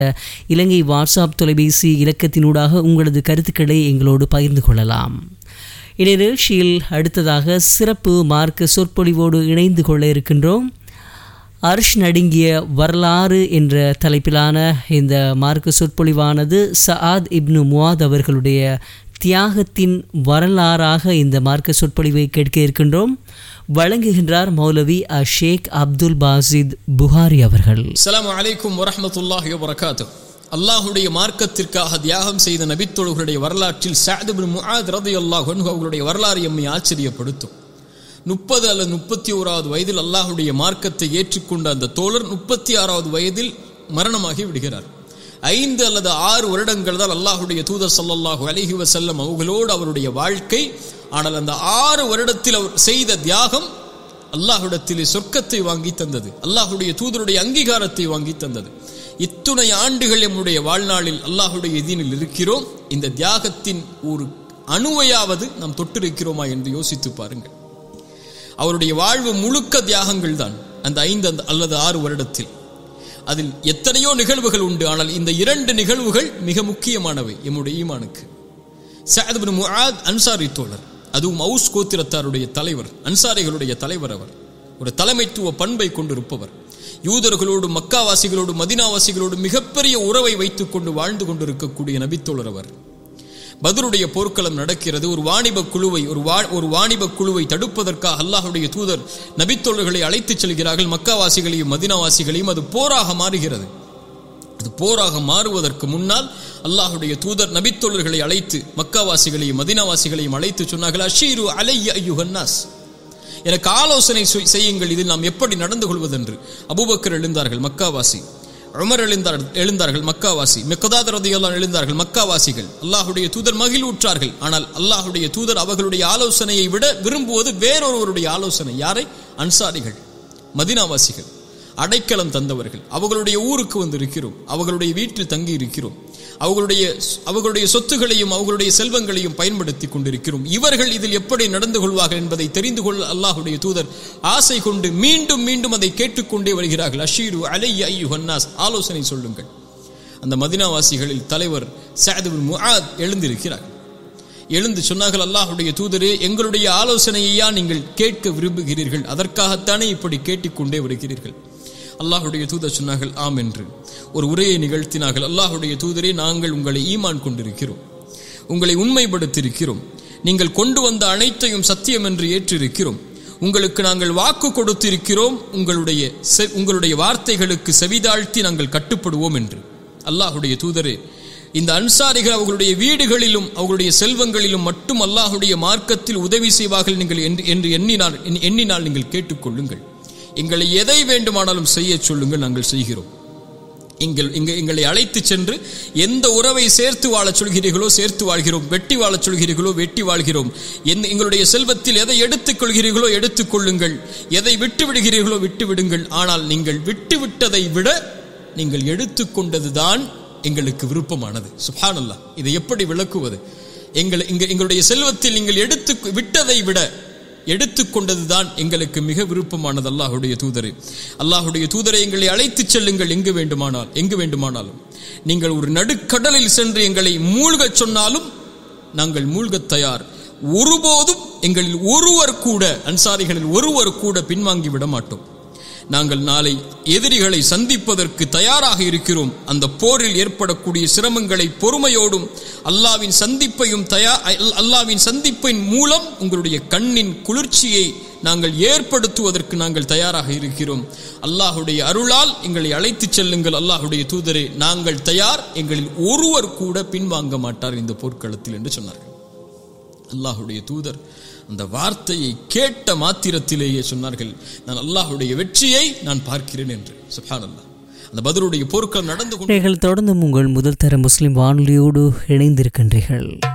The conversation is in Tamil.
இலங்கை வாட்ஸ்அப் தொலைபேசி இலக்கத்தினூடாக உங்களது கருத்துக்களை எங்களோடு பகிர்ந்து கொள்ளலாம் இந்நிகழ்ச்சியில் அடுத்ததாக சிறப்பு மார்க்க சொற்பொழிவோடு இணைந்து கொள்ள இருக்கின்றோம் அர்ஷ் நடுங்கிய வரலாறு என்ற தலைப்பிலான இந்த மார்க்க சொற்பொழிவானது சஆத் இப்னு முவாத் அவர்களுடைய தியாகத்தின் வரலாறாக இந்த மார்க்க சொற்பொழிவை கேட்க இருக்கின்றோம் வழங்குகின்றார் மௌலவி அ ஷேக் அப்துல் பாசித் புகாரி அவர்கள் அஸ்ஸலாமு அலைக்கும் வரஹ்மத்துல்லாஹி வபரகாத்து அல்லாஹுடைய மார்க்கத்திற்காக தியாகம் செய்த நபித்தோழர்களுடைய வரலாற்றில் சாத் பின் முஆத் ரலியல்லாஹு அன்ஹு அவர்களுடைய வரலாறு எம்மை ஆச்சரியப்படுத்தும் முப்பது அல்லது முப்பத்தி ஓராவது வயதில் அல்லாஹுடைய மார்க்கத்தை ஏற்றுக்கொண்ட அந்த தோழர் முப்பத்தி ஆறாவது வயதில் மரணமாகி விடுகிறார் ஐந்து அல்லது ஆறு வருடங்கள் தான் அல்லாஹுடைய தூதர் ஸல்லல்லாஹு அலைஹி வஸல்லம் அவர்களோடு அவருடைய வாழ்க்கை ஆனால் அந்த ஆறு வருடத்தில் அவர் செய்த தியாகம் அல்லாஹ்விடத்திலே சொர்க்கத்தை வாங்கி தந்தது அல்லாஹுடைய தூதருடைய அங்கீகாரத்தை வாங்கி தந்தது இத்துணை ஆண்டுகள் நம்முடைய வாழ்நாளில் அல்லாஹுடைய எதினில் இருக்கிறோம் இந்த தியாகத்தின் ஒரு அணுவையாவது நாம் தொட்டிருக்கிறோமா என்று யோசித்து பாருங்கள் அவருடைய வாழ்வு முழுக்க தியாகங்கள் தான் அந்த ஐந்து அந்த அல்லது ஆறு வருடத்தில் அதில் எத்தனையோ நிகழ்வுகள் உண்டு ஆனால் இந்த இரண்டு நிகழ்வுகள் மிக முக்கியமானவை எம்முடைய ஈமானுக்கு சஅத் பின் முஆத் அன்சாரி தோழர் அதுவும் அவுஸ் கோத்திரத்தாருடைய தலைவர் அன்சாரிகளுடைய தலைவர் அவர் ஒரு தலைமைத்துவ பண்பை கொண்டிருப்பவர் யூதர்களோடு மக்காவாசிகளோடு மதினாவாசிகளோடு மிகப்பெரிய உறவை வைத்துக் கொண்டு வாழ்ந்து கொண்டிருக்கக்கூடிய நபித்தோழர் அவர் பதருடைய போர்க்களம் நடக்கிறது ஒரு வாணிப குழுவை ஒரு வா ஒரு வாணிப குழுவை தடுப்பதற்காக அல்லாஹுடைய தூதர் நபித்தோழர்களை அழைத்துச் செல்கிறார்கள் மக்காவாசிகளையும் மதினாவாசிகளையும் அது போராக மாறுகிறது அது போராக மாறுவதற்கு முன்னால் அல்லாஹுடைய தூதர் நபித்தோழர்களை அழைத்து மக்காவாசிகளையும் மதினாவாசிகளையும் அழைத்து சொன்னார்கள் அஷீரு அலைய ஐயுஹன்னாஸ் எனக்கு ஆலோசனை செய்- செய்யுங்கள் இதில் நாம் எப்படி நடந்து கொள்வதென்று அபூபக்கர் எழுந்தார்கள் மக்காவாசி உமர் எழுந்தார் எழுந்தார்கள் மக்காவாசி மெக்கதாத் ரதியெல்லாம் எழுந்தார்கள் மக்காவாசிகள் அல்லாஹுடைய தூதர் மகிழ்வுற்றார்கள் ஆனால் அல்லாஹுடைய தூதர் அவர்களுடைய ஆலோசனையை விட விரும்புவது வேறொருவருடைய ஆலோசனை யாரை அன்சாரிகள் மதினாவாசிகள் அடைக்கலம் தந்தவர்கள் அவர்களுடைய ஊருக்கு வந்து இருக்கிறோம் அவர்களுடைய வீட்டில் தங்கி இருக்கிறோம் அவர்களுடைய அவர்களுடைய சொத்துகளையும் அவர்களுடைய செல்வங்களையும் பயன்படுத்தி கொண்டிருக்கிறோம் இவர்கள் இதில் எப்படி நடந்து கொள்வார்கள் என்பதை தெரிந்து கொள்ள அல்லாஹுடைய தூதர் ஆசை கொண்டு மீண்டும் மீண்டும் அதை கேட்டுக்கொண்டே வருகிறார்கள் அஷீரு அலைய ஐயுஹன்னாஸ் ஆலோசனை சொல்லுங்கள் அந்த மதினாவாசிகளில் தலைவர் சாது முஆத் எழுந்திருக்கிறார் எழுந்து சொன்னார்கள் அல்லாஹுடைய தூதரே எங்களுடைய ஆலோசனையையா நீங்கள் கேட்க விரும்புகிறீர்கள் அதற்காகத்தானே இப்படி கேட்டுக்கொண்டே வருகிறீர்கள் அல்லாஹுடைய தூதர் சொன்னார்கள் ஆம் என்று ஒரு உரையை நிகழ்த்தினார்கள் அல்லாஹுடைய தூதரே நாங்கள் உங்களை ஈமான் கொண்டிருக்கிறோம் உங்களை உண்மைப்படுத்தியிருக்கிறோம் நீங்கள் கொண்டு வந்த அனைத்தையும் சத்தியம் என்று ஏற்றிருக்கிறோம் உங்களுக்கு நாங்கள் வாக்கு கொடுத்திருக்கிறோம் உங்களுடைய செ- உங்களுடைய வார்த்தைகளுக்கு செவிதாழ்த்தி நாங்கள் கட்டுப்படுவோம் என்று அல்லாஹுடைய தூதரே இந்த அன்சாரிகள் அவர்களுடைய வீடுகளிலும் அவர்களுடைய செல்வங்களிலும் மட்டும் அல்லாஹுடைய மார்க்கத்தில் உதவி செய்வார்கள் நீங்கள் என்று என்று எண்ணினால் எண்ணினால் நீங்கள் கேட்டுக்கொள்ளுங்கள் எங்களை எதை வேண்டுமானாலும் செய்ய சொல்லுங்கள் நாங்கள் செய்கிறோம் எங்கள் இங்க எங்களை அழைத்து சென்று எந்த உறவை சேர்த்து வாழச் சொல்கிறீர்களோ சேர்த்து வாழ்கிறோம் வெட்டி வாழச் சொல்கிறீர்களோ வெட்டி வாழ்கிறோம் எந்த எங்களுடைய செல்வத்தில் எதை எடுத்துக் கொள்கிறீர்களோ எடுத்துக் கொள்ளுங்கள் எதை விட்டு விடுகிறீர்களோ விட்டு விடுங்கள் ஆனால் நீங்கள் விட்டு விட்டதை விட நீங்கள் எடுத்துக்கொண்டதுதான் எங்களுக்கு விருப்பமானது சுப்ஹானல்லாஹ் இதை எப்படி விளக்குவது எங்கள் இங்க எங்களுடைய செல்வத்தில் நீங்கள் எடுத்து விட்டதை விட எடுத்துக்கொண்டதுதான் எங்களுக்கு மிக விருப்பமானது அல்லாஹுடைய தூதரே அல்லாஹுடைய தூதரை எங்களை அழைத்துச் செல்லுங்கள் எங்கு வேண்டுமானால் எங்கு வேண்டுமானாலும் நீங்கள் ஒரு நடுக்கடலில் சென்று எங்களை மூழ்கச் சொன்னாலும் நாங்கள் மூழ்கத் தயார் ஒருபோதும் எங்களில் ஒருவர் கூட அன்சாரிகளில் ஒருவர் கூட பின்வாங்கி விட மாட்டோம் நாங்கள் நாளை எதிரிகளை சந்திப்பதற்கு தயாராக இருக்கிறோம் அந்த போரில் ஏற்படக்கூடிய சிரமங்களை பொறுமையோடும் அல்லாவின் சந்திப்பையும் தயா அல்- அல்லாவின் சந்திப்பின் மூலம் உங்களுடைய கண்ணின் குளிர்ச்சியை நாங்கள் ஏற்படுத்துவதற்கு நாங்கள் தயாராக இருக்கிறோம் அல்லாஹுடைய அருளால் எங்களை அழைத்துச் செல்லுங்கள் அல்லாஹுடைய தூதரே நாங்கள் தயார் எங்களில் ஒருவர் கூட பின்வாங்க மாட்டார் இந்த போர்க்களத்தில் என்று சொன்னார்கள் அல்லாஹுடைய தூதர் அந்த வார்த்தையை கேட்ட மாத்திரத்திலேயே சொன்னார்கள் நான் அல்லாஹுடைய வெற்றியை நான் பார்க்கிறேன் என்று சுப்ஹானல்லாஹ் அந்த பதருடைய போர்க்களம் நடந்து கொண்டு நீங்கள் தொடர்ந்தும் உங்கள் முதல் தர முஸ்லிம் வானொலியோடு இணைந்திருக்கின்றீர்கள்